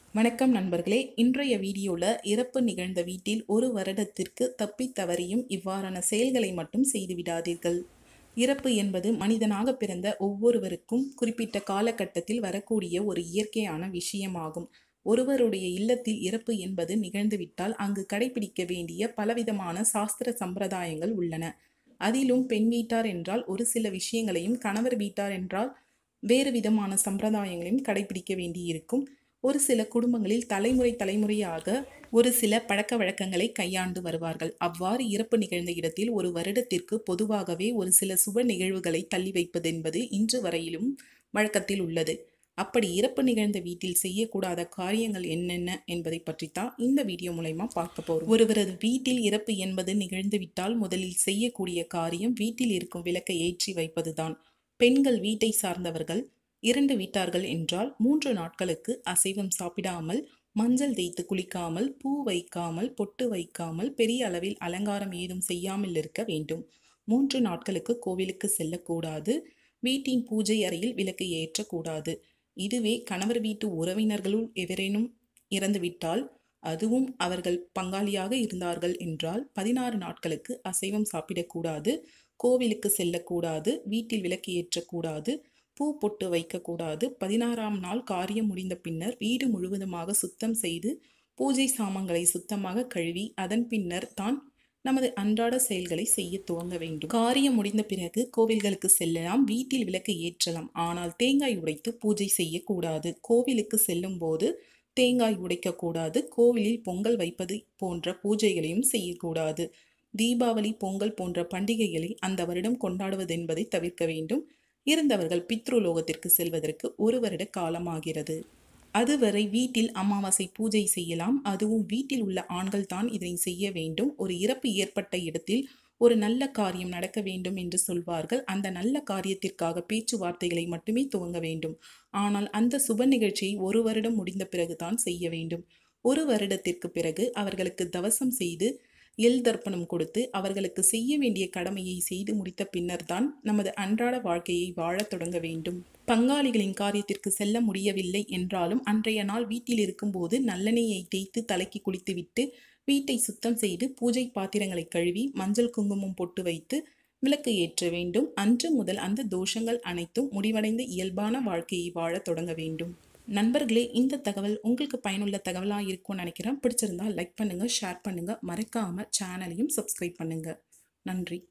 வணக்கம் நண்பர்களே இன்றைய வீடியோவில் இறப்பு நிகழ்ந்த வீட்டில் ஒரு வருடத்திற்கு தப்பித் தவறியும் இவ்வாறான செயல்களை மட்டும் செய்துவிடாதீர்கள் இறப்பு என்பது மனிதனாக பிறந்த ஒவ்வொருவருக்கும் குறிப்பிட்ட காலகட்டத்தில் வரக்கூடிய ஒரு இயற்கையான விஷயமாகும் ஒருவருடைய இல்லத்தில் இறப்பு என்பது நிகழ்ந்துவிட்டால் அங்கு கடைபிடிக்க வேண்டிய பலவிதமான சாஸ்திர சம்பிரதாயங்கள் உள்ளன அதிலும் பெண் வீட்டார் என்றால் ஒரு சில விஷயங்களையும் கணவர் வீட்டார் என்றால் வேறு விதமான சம்பிரதாயங்களையும் கடைபிடிக்க வேண்டியிருக்கும் ஒரு சில குடும்பங்களில் தலைமுறை தலைமுறையாக ஒரு சில பழக்க வழக்கங்களை கையாண்டு வருவார்கள் அவ்வாறு இறப்பு நிகழ்ந்த இடத்தில் ஒரு வருடத்திற்கு பொதுவாகவே ஒரு சில சுப நிகழ்வுகளை தள்ளி வைப்பது என்பது இன்று வரையிலும் வழக்கத்தில் உள்ளது அப்படி இறப்பு நிகழ்ந்த வீட்டில் செய்யக்கூடாத காரியங்கள் என்னென்ன என்பதை பற்றித்தான் இந்த வீடியோ மூலயமா பார்க்க போறோம் ஒருவரது வீட்டில் இறப்பு என்பது நிகழ்ந்துவிட்டால் முதலில் செய்யக்கூடிய காரியம் வீட்டில் இருக்கும் விளக்கை ஏற்றி வைப்பதுதான் பெண்கள் வீட்டை சார்ந்தவர்கள் இரண்டு வீட்டார்கள் என்றால் மூன்று நாட்களுக்கு அசைவம் சாப்பிடாமல் மஞ்சள் தேய்த்து குளிக்காமல் பூ வைக்காமல் பொட்டு வைக்காமல் பெரிய அளவில் அலங்காரம் ஏதும் செய்யாமல் இருக்க வேண்டும் மூன்று நாட்களுக்கு கோவிலுக்கு செல்லக்கூடாது வீட்டின் பூஜை அறையில் விளக்கு ஏற்றக்கூடாது இதுவே கணவர் வீட்டு உறவினர்களுள் எவரேனும் இறந்துவிட்டால் அதுவும் அவர்கள் பங்காளியாக இருந்தார்கள் என்றால் பதினாறு நாட்களுக்கு அசைவம் சாப்பிடக்கூடாது கோவிலுக்கு செல்லக்கூடாது வீட்டில் விளக்கு ஏற்றக்கூடாது பூ பொட்டு வைக்கக்கூடாது பதினாறாம் நாள் காரியம் முடிந்த பின்னர் வீடு முழுவதுமாக சுத்தம் செய்து பூஜை சாமான்களை சுத்தமாக கழுவி அதன் பின்னர் தான் நமது அன்றாட செயல்களை செய்ய துவங்க வேண்டும் காரியம் முடிந்த பிறகு கோவில்களுக்கு செல்லலாம் வீட்டில் விளக்கு ஏற்றலாம் ஆனால் தேங்காய் உடைத்து பூஜை செய்யக்கூடாது கோவிலுக்கு செல்லும் போது தேங்காய் உடைக்கக்கூடாது கோவிலில் பொங்கல் வைப்பது போன்ற பூஜைகளையும் செய்யக்கூடாது தீபாவளி பொங்கல் போன்ற பண்டிகைகளை அந்த வருடம் கொண்டாடுவது என்பதை தவிர்க்க வேண்டும் இருந்தவர்கள் பித்ருலோகத்திற்கு செல்வதற்கு ஒரு வருட காலமாகிறது அதுவரை வீட்டில் அமாவாசை பூஜை செய்யலாம் அதுவும் வீட்டில் உள்ள ஆண்கள் தான் இதனை செய்ய வேண்டும் ஒரு இறப்பு ஏற்பட்ட இடத்தில் ஒரு நல்ல காரியம் நடக்க வேண்டும் என்று சொல்வார்கள் அந்த நல்ல காரியத்திற்காக பேச்சுவார்த்தைகளை மட்டுமே துவங்க வேண்டும் ஆனால் அந்த சுப நிகழ்ச்சியை ஒரு வருடம் முடிந்த பிறகுதான் செய்ய வேண்டும் ஒரு வருடத்திற்கு பிறகு அவர்களுக்கு தவசம் செய்து எல் தர்ப்பணம் கொடுத்து அவர்களுக்கு செய்ய வேண்டிய கடமையை செய்து முடித்த பின்னர் தான் நமது அன்றாட வாழ்க்கையை வாழத் தொடங்க வேண்டும் பங்காளிகளின் காரியத்திற்கு செல்ல முடியவில்லை என்றாலும் அன்றைய நாள் வீட்டில் இருக்கும்போது நல்லெண்ணெயை தேய்த்து தலைக்கு குளித்துவிட்டு வீட்டை சுத்தம் செய்து பூஜை பாத்திரங்களை கழுவி மஞ்சள் குங்குமம் பொட்டு வைத்து விளக்கு ஏற்ற வேண்டும் அன்று முதல் அந்த தோஷங்கள் அனைத்தும் முடிவடைந்த இயல்பான வாழ்க்கையை வாழத் தொடங்க வேண்டும் நண்பர்களே இந்த தகவல் உங்களுக்கு பயனுள்ள தகவலாக இருக்கும்னு நினைக்கிறேன் பிடிச்சிருந்தா லைக் பண்ணுங்கள் ஷேர் பண்ணுங்கள் மறக்காமல் சேனலையும் சப்ஸ்கிரைப் பண்ணுங்கள் நன்றி